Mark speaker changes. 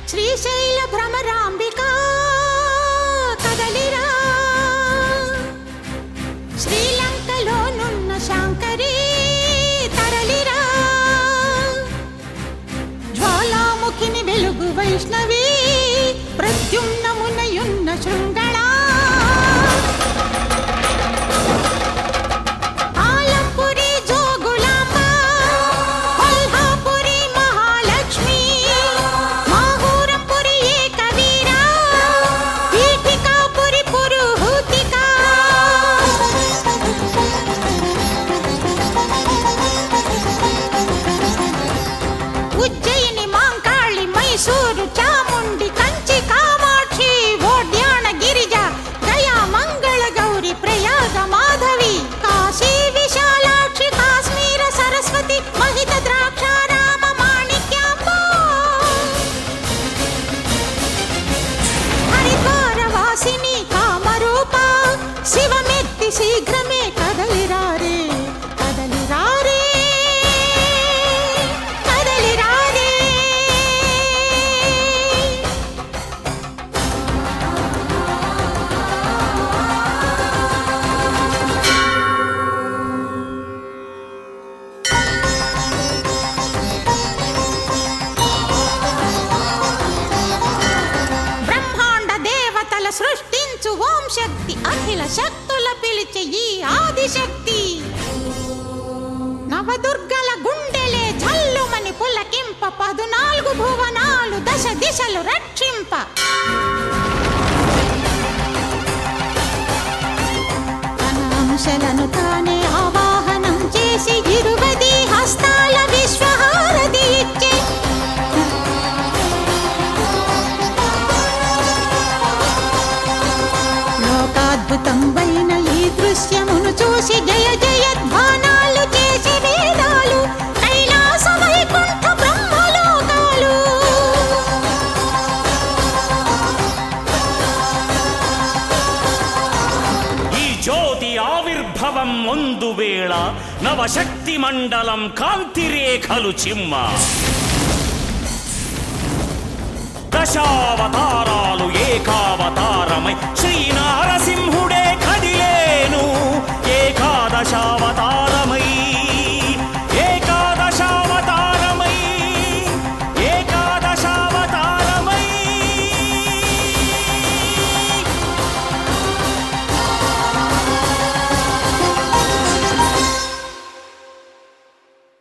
Speaker 1: శ్రీశైల భ్రమరాంబిక కదలిరా శ్రీలంకలోనున్న శాంకరి తరలిరా జ్వాలాముఖిని వెలుగు వైష్ణవి ప్రద్యుమ్నమునయున్న శృంగళా ఆలంపురి జోగులాంబ కొల్హాపురి మహాలక్ష్మి మాహూరపురి ఏకవీర పీఠికాపురి పురుహూతిక ఉజ్జయిని మాంకాళి మైసూరు చాముండి కంచి కామాక్షి ఓడ్యాణ గిరిజ గయా మంగళ గౌరి ప్రయాగ మాధవి కాశీ విశాలాక్షి కాశ్మీర సరస్వతి మహిత ద్రాక్షారామ మాణిక్యాంబ హరిద్వార వాసిని కామరూప శివమెత్తి శీఘ్రమే కదలిరారే కదలిరారే కదలిరారే బ్రహ్మాండ దేవతల సృష్టించు ఓం శక్తి అఖిల శక్తుల పిలిచే ఈ ఆదిశక్తి నవదుర్గల గుండెలే జల్లుమని పులకింప పదునాలుగు భువనాలు దశ దిశలు రక్షింప తన అంశలను తానే ఆవాహనం చేసి ఇరువది హస్తాల విశ్వహారతి ఇచ్చే లోకాద్భుతం వైన ఈ దృశ్యమును చూసి జయ జయధ్వానాలు చేసి వేదాలు కైలాస వైకుంఠ బ్రహ్మలోకాలు
Speaker 2: ఈ జ్యోతి ఆవిర్భవం ముందు వేళ నవశక్తి మండలం కాంతిరేఖలు చిమ్మ దశావతారాలు ఏకావతారమై శ్రీ నారసింహుడే కదిలేను ఏకాదశావతార